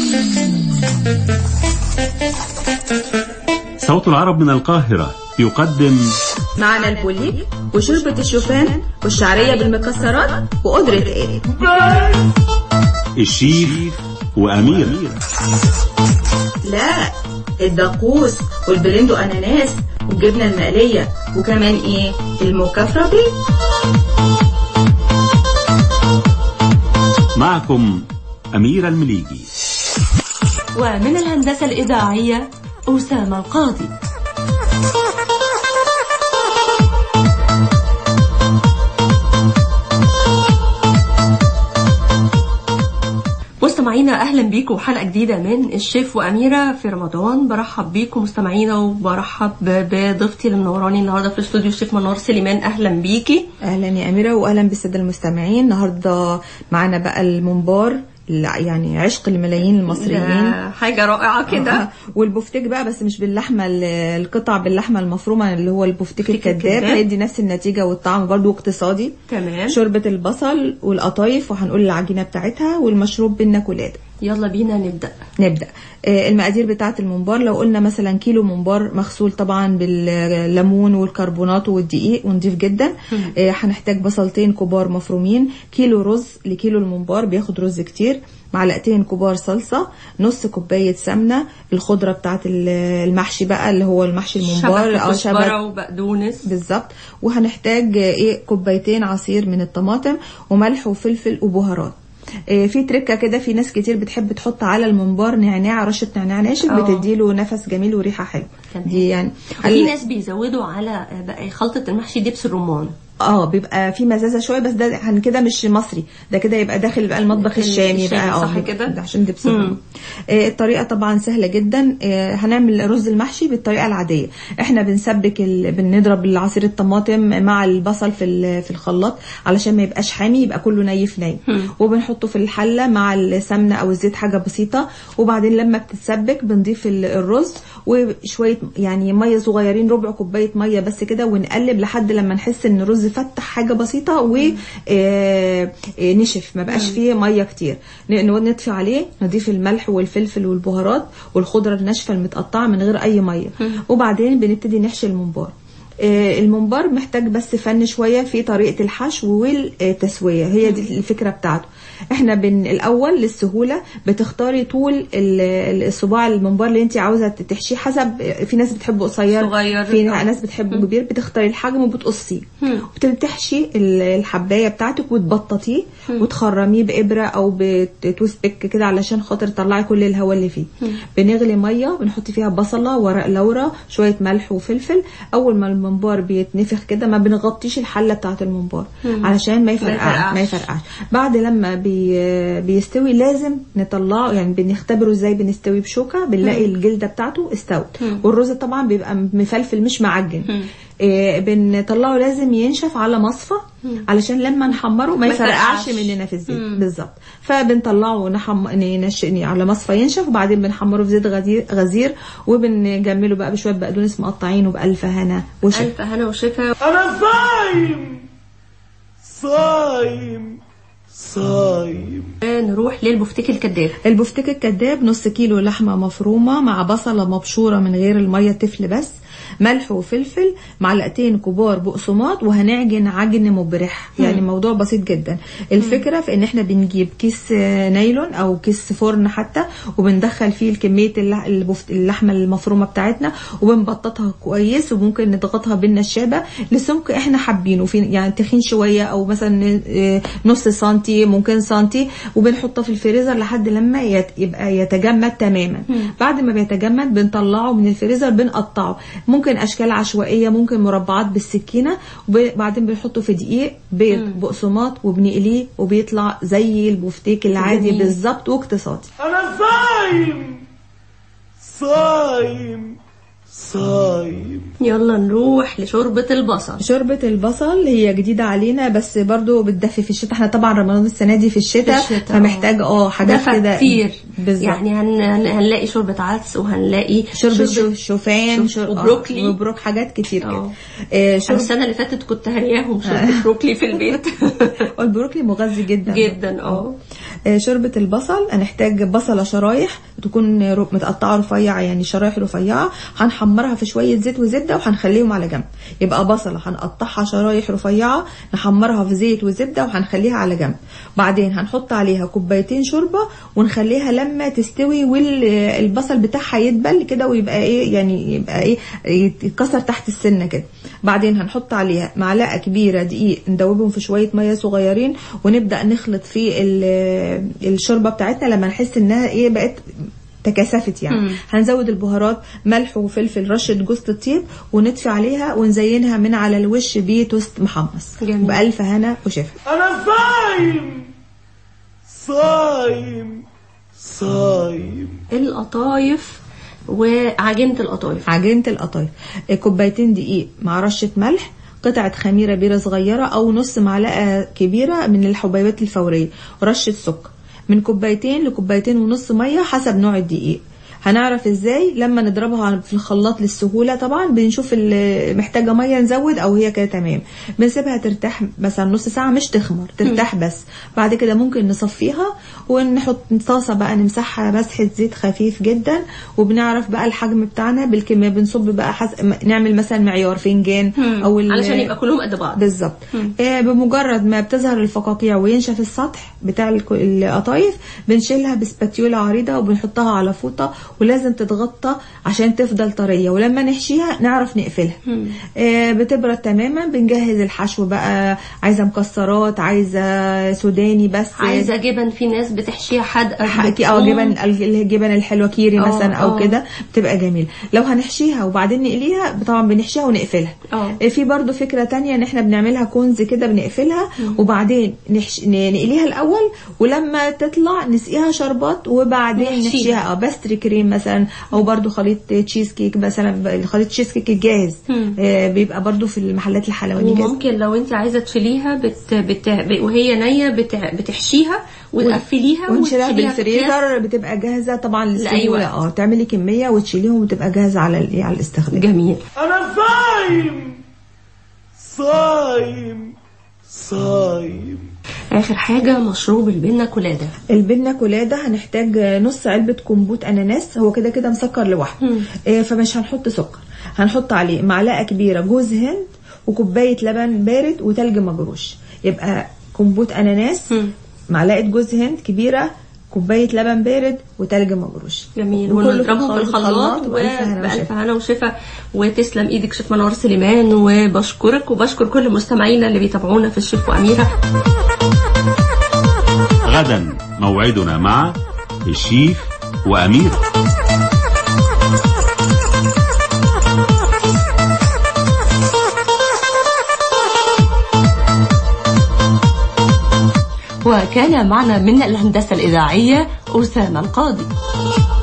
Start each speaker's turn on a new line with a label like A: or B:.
A: صوت العرب من القاهرة يقدم
B: معنا البوليك وشوربة الشوفان والشعرية بالمكسرات وقدرة ايه
A: الشيف وأمير
B: لا الدقوس والبلندو اناناس والجبنة المقلية وكمان ايه المكفرة بيه
A: معكم أميرة المليجي
C: ومن الهندسة الإذاعية أسامة القاضي مستمعينا اهلا بيكم حلقه جديده من الشيف واميره في رمضان برحب بيكم مستمعينا وبرحب بضيفتي اللي منوراني النهارده في الاستوديو الشيف منار سليمان اهلا بيكي
D: اهلا يا اميره واهلا بالساده المستمعين النهارده معانا بقى الممبار لا يعني عشق الملايين المصريين
C: ده حاجه رائعه كده
D: آه. والبفتيك بقى بس مش باللحمه ال- القطع باللحمه المفرومه اللي هو البفتيك
C: بفتيك
D: الكذاب
C: الكذاب.
D: هيدي نفس النتيجه والطعم برضو اقتصادي
C: تمام
D: شوربه البصل والقطايف وهنقول العجينه بتاعتها والمشروب بالنكولات
C: يلا بينا نبدا
D: نبدا آه، المقادير بتاعه الممبار لو قلنا مثلا كيلو ممبار مغسول طبعا بالليمون والكربونات والدقيق ونضيف جدا آه، هنحتاج بصلتين كبار مفرومين كيلو رز لكيلو الممبار بياخد رز كتير معلقتين كبار صلصة نص كوباية سمنة الخضرة بتاعة ال- المحشي بقى اللي هو المحشي الممبار
C: شبت
D: أو
C: وكزبره وبقدونس
D: بالظبط وهنحتاج آه، ايه كوبايتين عصير من الطماطم وملح وفلفل وبهارات آه، في تركه كده في ناس كتير بتحب تحط على الممبار نعناع رشه نعناع ناشف
C: آه.
D: بتديله نفس جميل وريحه حلوه
C: تمام.
D: دي يعني
C: وفي ناس بيزودوا على بقى خلطه المحشي دبس الرمان
D: اه بيبقى في مزازه شويه بس ده هن كده مش مصري ده كده يبقى داخل بقى المطبخ
C: داخل
D: الشامي
C: الشامي،
D: بقى
C: صح
D: اه
C: كده؟
D: ده عشان دبس
C: مم.
D: الرمان. آه الطريقه طبعا سهله جدا آه هنعمل رز المحشي بالطريقه العاديه احنا بنسبك ال... بنضرب العصير الطماطم مع البصل في ال... في الخلاط علشان ما يبقاش حامي يبقى كله نيف ني وبنحطه في الحله مع السمنه او الزيت حاجه بسيطه وبعدين لما بتتسبك بنضيف ال- الرز وشويه يعني ميه صغيرين ربع كوبايه ميه بس كده ونقلب لحد لما نحس ان الرز فتح حاجه بسيطه ونشف ما بقاش فيه ميه كتير ن- نقعد نطفي عليه نضيف الملح والفلفل والبهارات والخضره الناشفه المتقطعه من غير اي ميه وبعدين بنبتدي نحشي الممبار آه، الممبار محتاج بس فن شويه في طريقه الحشو والتسويه هي دي الفكره بتاعته احنا بن الاول للسهوله بتختاري طول ال- الصباع الممبار اللي انت عاوزه تحشيه حسب في ناس بتحبه قصير
C: صغير.
D: في
C: آه.
D: ناس بتحبه كبير بتختاري الحجم وبتقصيه وبتحشي ال- الحبايه بتاعتك وتبططيه وتخرميه بابره او بتوس بيك كده علشان خاطر تطلعي كل الهواء اللي فيه بنغلي ميه بنحط فيها بصله ورق لورا شويه ملح وفلفل اول ما الممبار بيتنفخ كده ما بنغطيش الحله بتاعه الممبار علشان ما يفرقعش
C: يفرقعش.
D: ما يفرقعش بعد لما بي بيستوي لازم نطلعه يعني بنختبره ازاي بنستوي بشوكه بنلاقي الجلده بتاعته استوت والرز طبعا بيبقى مفلفل مش معجن إيه بنطلعه لازم ينشف على مصفى علشان لما نحمره ما
C: ما
D: يفرقعش
C: يفرقعش.
D: مننا في الزيت بالظبط فبنطلعه نحم... ننش... على مصفى ينشف وبعدين بنحمره في زيت غزير, غزير وبنجمله بقى بشويه بقدونس مقطعين وبألف هنا وشفا
C: الف هنا وشفا
E: أنا صايم صايم صايم
C: نروح للبفتيك الكداب
D: البفتيك الكداب نص كيلو لحمه مفرومه مع بصله مبشوره من غير الميه تفل بس ملح وفلفل معلقتين كبار بقسماط وهنعجن عجن مبرح يعني موضوع بسيط جدا الفكره في ان احنا بنجيب كيس آه، نايلون او كيس فرن حتى وبندخل فيه كميه اللح- البفت- اللحمه المفرومه بتاعتنا وبنبططها كويس وممكن نضغطها بالنشابه لسمك احنا حابينه في يعني تخين شويه او مثلا آه، نص سنتي ممكن سنتي وبنحطه في الفريزر لحد لما يت- يبقى يتجمد تماما بعد ما بيتجمد بنطلعه من الفريزر بنقطعه ممكن اشكال عشوائيه ممكن مربعات بالسكينه وبعدين بنحطه في دقيق بيض بقسماط وبنقليه وبيطلع زي البفتيك العادي
C: جميل.
D: بالظبط واقتصادي
E: أنا صايم صايم صايم
C: يلا نروح لشوربة البصل
D: شوربة البصل هي جديدة علينا بس برضو بتدفي في الشتاء احنا طبعا رمضان السنة دي في الشتاء,
C: في الشتاء،
D: فمحتاج اه حاجات
C: دفى
D: كده
C: كتير
D: بالظبط
C: يعني هن... هن- هنلاقي شوربة عدس وهنلاقي
D: شوربة شو- شوفان
C: شوف-
D: شور- آه،
C: وبروكلي.
D: وبروك حاجات كتير كده
C: اه.
D: آه،
C: أنا
D: شوربة
C: السنة اللي فاتت كنت هرياهم شوربة بروكلي في البيت
D: والبروكلي مغذي جدا
C: جدا اه
D: آه، شوربة البصل هنحتاج بصلة شرايح تكون رو- متقطعة رفيع يعني شرايح رفيعة هنحمرها في شوية زيت وزبدة وهنخليهم على جنب يبقى بصلة هنقطعها شرايح رفيعة نحمرها في زيت وزبدة وهنخليها على جنب بعدين هنحط عليها كوبايتين شوربة ونخليها لما تستوي والبصل بتاعها يدبل كده ويبقى ايه يعني يبقى ايه يتكسر تحت السنة كده بعدين هنحط عليها معلقة كبيرة دقيق ندوبهم في شوية مية صغيرين ونبدأ نخلط في ال- الشوربة بتاعتنا لما نحس انها ايه بقت تكثفت يعني
C: مم.
D: هنزود البهارات ملح وفلفل رشة جوز الطيب ونطفي عليها ونزينها من على الوش بتوست محمص
C: جميل.
D: بألف هنا وشفا
E: انا صايم صايم صايم
C: القطايف وعجينة القطايف
D: عجينة القطايف كوبايتين دقيق مع رشة ملح قطعة خميرة بيرة صغيرة أو نص معلقة كبيرة من الحبيبات الفورية ورشة سكر من كوبايتين لكوبايتين ونص مية حسب نوع الدقيق هنعرف ازاي لما نضربها في الخلاط للسهوله طبعا بنشوف اللي محتاجه ميه نزود او هي كده تمام بنسيبها ترتاح مثلا نص ساعه مش تخمر ترتاح بس بعد كده ممكن نصفيها ونحط طاسه بقى نمسحها مسحه زيت خفيف جدا وبنعرف بقى الحجم بتاعنا بالكميه بنصب بقى حس... نعمل مثلا معيار فنجان او ال-
C: علشان يبقى كلهم قد بعض
D: بالظبط آه بمجرد ما بتظهر الفقاقيع وينشف السطح بتاع الك- القطايف بنشيلها بسباتيولا عريضه وبنحطها على فوطه ولازم تتغطى عشان تفضل طريه ولما نحشيها نعرف نقفلها آه بتبرد تماما بنجهز الحشو بقى عايزه مكسرات عايزه سوداني بس
C: عايزة جبن في ناس بتحشيها حدقة
D: حكي او
C: بتقوم.
D: جبن الجبن الحلوه كيري
C: اه،
D: مثلا او
C: اه.
D: كده بتبقى جميله لو هنحشيها وبعدين نقليها طبعا بنحشيها ونقفلها
C: اه.
D: في برضو فكره تانية ان احنا بنعملها كونز كده بنقفلها وبعدين نحش... ن- نقليها الاول ولما تطلع نسقيها شربات وبعدين
C: نحشيها.
D: نحشيها اه باستري كريم مثلا او برضو خليط تشيز كيك مثلا خليط تشيز كيك الجاهز آه بيبقى برضو في المحلات الحلواني جاهز
C: وممكن لو انت عايزه تشيليها بت... بت... ب- وهي نيه بت... بتحشيها وتقفليها
D: ونشيلها
C: وتشيليها في أكياس.
D: بالفريزر بتبقى جاهزه طبعا
C: لأي
D: للسهوله
C: وقت.
D: اه تعملي كميه وتشيليهم وتبقى جاهزه على ال- على الاستخدام
C: جميل
E: انا صايم صايم صايم
C: اخر حاجه مشروب البنه كولاده
D: البنة كولادة هنحتاج نص علبة كمبوت أناناس هو كده كده مسكر لوحده آه، فمش هنحط سكر هنحط عليه معلقة كبيرة جوز هند وكوباية لبن بارد وتلج مجروش يبقى كمبوت أناناس
C: مم.
D: معلقة جوز هند كبيرة كوباية لبن بارد وتلج مجروش
C: جميل
D: وكله
C: ونضربهم في الخلاط
D: وبألف هنا
C: وبألف
D: وشفا.
C: هنا وشفا وتسلم ايدك شيف منور سليمان وبشكرك وبشكر كل مستمعينا اللي بيتابعونا في الشيف واميره
A: غدا موعدنا مع الشيف وأميرة
C: وكان معنا من الهندسه الاذاعيه اسامه القاضي